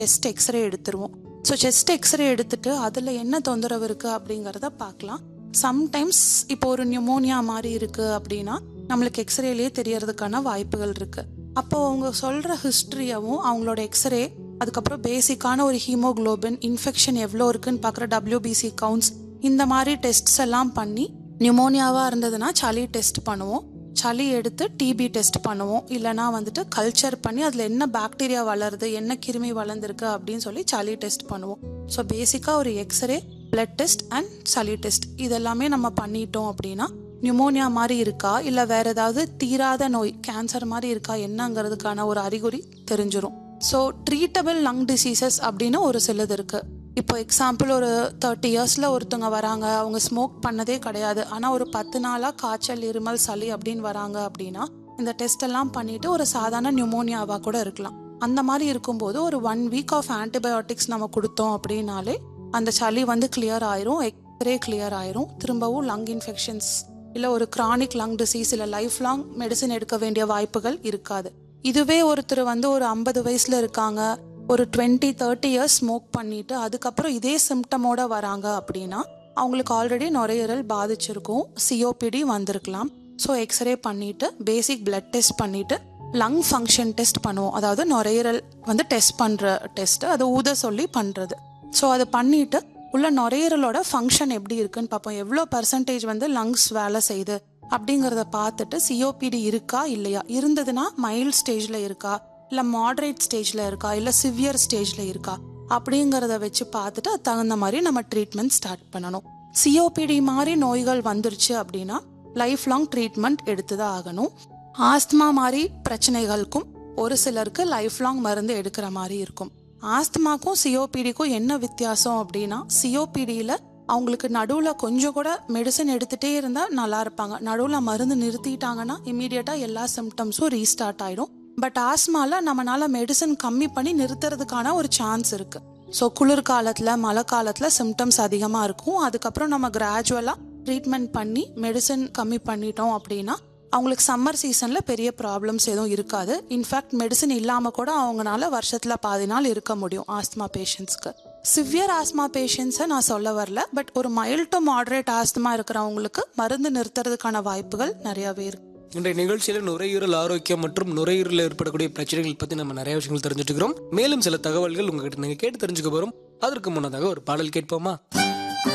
chest X ray எடுத்துருவோம் so chest X ray எடுத்துட்டு அதில் என்ன தொந்தரவு இருக்குது அப்படிங்கிறத பார்க்கலாம் சம்டைம்ஸ் இப்போ ஒரு நியூமோனியா மாதிரி இருக்குது அப்படின்னா நம்மளுக்கு எக்ஸ்ரேலேயே தெரியறதுக்கான வாய்ப்புகள் இருக்குது அப்போ அவங்க சொல்கிற ஹிஸ்ட்ரியவும் அவங்களோட எக்ஸ்ரே அதுக்கப்புறம் பேசிக்கான ஒரு ஹீமோகுளோபின் இன்ஃபெக்ஷன் எவ்வளோ இருக்குன்னு பார்க்குற டபிள்யூபிசி கவுண்ட்ஸ் இந்த மாதிரி டெஸ்ட்ஸ் எல்லாம் பண்ணி நியூமோனியாவாக இருந்ததுன்னா சளி டெஸ்ட் பண்ணுவோம் சளி எடுத்து டிபி டெஸ்ட் பண்ணுவோம் இல்லைனா வந்துட்டு கல்ச்சர் பண்ணி அதில் என்ன பாக்டீரியா வளருது என்ன கிருமி வளர்ந்துருக்கு அப்படின்னு சொல்லி சளி டெஸ்ட் பண்ணுவோம் ஸோ பேசிக்காக ஒரு எக்ஸ்ரே பிளட் டெஸ்ட் அண்ட் சளி டெஸ்ட் இதெல்லாமே நம்ம பண்ணிட்டோம் அப்படின்னா நியூமோனியா மாதிரி இருக்கா இல்லை வேற ஏதாவது தீராத நோய் கேன்சர் மாதிரி இருக்கா என்னங்கிறதுக்கான ஒரு அறிகுறி தெரிஞ்சிரும் ஸோ ட்ரீட்டபிள் லங் டிசீசஸ் அப்படின்னு ஒரு சிலது இருக்கு இப்போ எக்ஸாம்பிள் ஒரு தேர்ட்டி இயர்ஸில் ஒருத்தவங்க வராங்க அவங்க ஸ்மோக் பண்ணதே கிடையாது ஆனால் ஒரு பத்து நாளாக காய்ச்சல் இருமல் சளி அப்படின்னு வராங்க அப்படின்னா இந்த டெஸ்ட் எல்லாம் பண்ணிட்டு ஒரு சாதாரண நியூமோனியாவாக கூட இருக்கலாம் அந்த மாதிரி இருக்கும்போது ஒரு ஒன் வீக் ஆஃப் ஆன்டிபயோட்டிக்ஸ் நம்ம கொடுத்தோம் அப்படின்னாலே அந்த சளி வந்து கிளியர் ஆயிரும் எக்ஸ்ரே கிளியர் ஆயிரும் திரும்பவும் லங் இன்ஃபெக்ஷன்ஸ் இல்லை ஒரு கிரானிக் லங் டிசீஸ் இல்லை லைஃப் லாங் மெடிசன் எடுக்க வேண்டிய வாய்ப்புகள் இருக்காது இதுவே ஒருத்தர் வந்து ஒரு ஐம்பது வயசுல இருக்காங்க ஒரு டுவெண்ட்டி தேர்ட்டி இயர்ஸ் ஸ்மோக் பண்ணிட்டு அதுக்கப்புறம் இதே சிம்டமோட வராங்க அப்படின்னா அவங்களுக்கு ஆல்ரெடி நுரையீரல் பாதிச்சிருக்கும் சிஓபிடி வந்திருக்கலாம் ஸோ எக்ஸ்ரே பண்ணிட்டு பேசிக் பிளட் டெஸ்ட் பண்ணிட்டு லங் ஃபங்க்ஷன் டெஸ்ட் பண்ணுவோம் அதாவது நுரையீரல் வந்து டெஸ்ட் பண்ற டெஸ்ட் அதை ஊத சொல்லி பண்றது ஸோ அதை பண்ணிட்டு உள்ள நுரையீரலோட ஃபங்க்ஷன் எப்படி இருக்குன்னு பார்ப்போம் எவ்வளோ பர்சன்டேஜ் வந்து லங்ஸ் வேலை செய்யுது அப்படிங்கிறத பார்த்துட்டு சிஓபிடி இருக்கா இல்லையா இருந்ததுன்னா மைல்ட் ஸ்டேஜில் இருக்கா இல்லை மாடரேட் ஸ்டேஜில் இருக்கா இல்லை சிவியர் ஸ்டேஜில் இருக்கா அப்படிங்கிறத வச்சு பார்த்துட்டு அது தகுந்த மாதிரி நம்ம ட்ரீட்மெண்ட் ஸ்டார்ட் பண்ணணும் சிஓபிடி மாதிரி நோய்கள் வந்துருச்சு அப்படின்னா லைஃப் லாங் ட்ரீட்மெண்ட் எடுத்து தான் ஆகணும் ஆஸ்துமா மாதிரி பிரச்சனைகளுக்கும் ஒரு சிலருக்கு லைஃப் லாங் மருந்து எடுக்கிற மாதிரி இருக்கும் ஆஸ்துமாக்கும் சிஓபிடிக்கும் என்ன வித்தியாசம் அப்படின்னா சிஓபிடியில் அவங்களுக்கு நடுவில் கொஞ்சம் கூட மெடிசன் எடுத்துகிட்டே இருந்தால் நல்லா இருப்பாங்க நடுவில் மருந்து நிறுத்திட்டாங்கன்னா இமீடியட்டாக எல்லா சிம்டம்ஸும் ரீஸ்டார்ட் ஆயிடும் பட் ஆஸ்மால நம்மளால மெடிசன் கம்மி பண்ணி நிறுத்துறதுக்கான ஒரு சான்ஸ் இருக்கு ஸோ குளிர்காலத்தில் மழை காலத்தில் சிம்டம்ஸ் அதிகமாக இருக்கும் அதுக்கப்புறம் நம்ம கிராஜுவலாக ட்ரீட்மெண்ட் பண்ணி மெடிசன் கம்மி பண்ணிட்டோம் அப்படின்னா அவங்களுக்கு சம்மர் சீசனில் பெரிய ப்ராப்ளம்ஸ் எதுவும் இருக்காது இன்ஃபேக்ட் மெடிசன் இல்லாமல் கூட அவங்களால வருஷத்தில் பாதி நாள் இருக்க முடியும் ஆஸ்துமா பேஷண்ட்ஸ்க்கு சிவியர் ஆஸ்மா பேஷண்ட்ஸை நான் சொல்ல வரல பட் ஒரு மைல்ட் டு மாடரேட் ஆஸ்துமா இருக்கிறவங்களுக்கு மருந்து நிறுத்துறதுக்கான வாய்ப்புகள் நிறையவே இருக்கு இன்றைய நிகழ்ச்சியில நுரையீரல் ஆரோக்கியம் மற்றும் நுரையீரலில் ஏற்படக்கூடிய பிரச்சனைகள் பத்தி நம்ம நிறைய விஷயங்கள் தெரிஞ்சுட்டு இருக்கிறோம் மேலும் சில தகவல்கள் உங்ககிட்ட நீங்க கேட்டு தெரிஞ்சுக்க போறோம் அதற்கு முன்னதாக ஒரு பாடல் கேட்போமா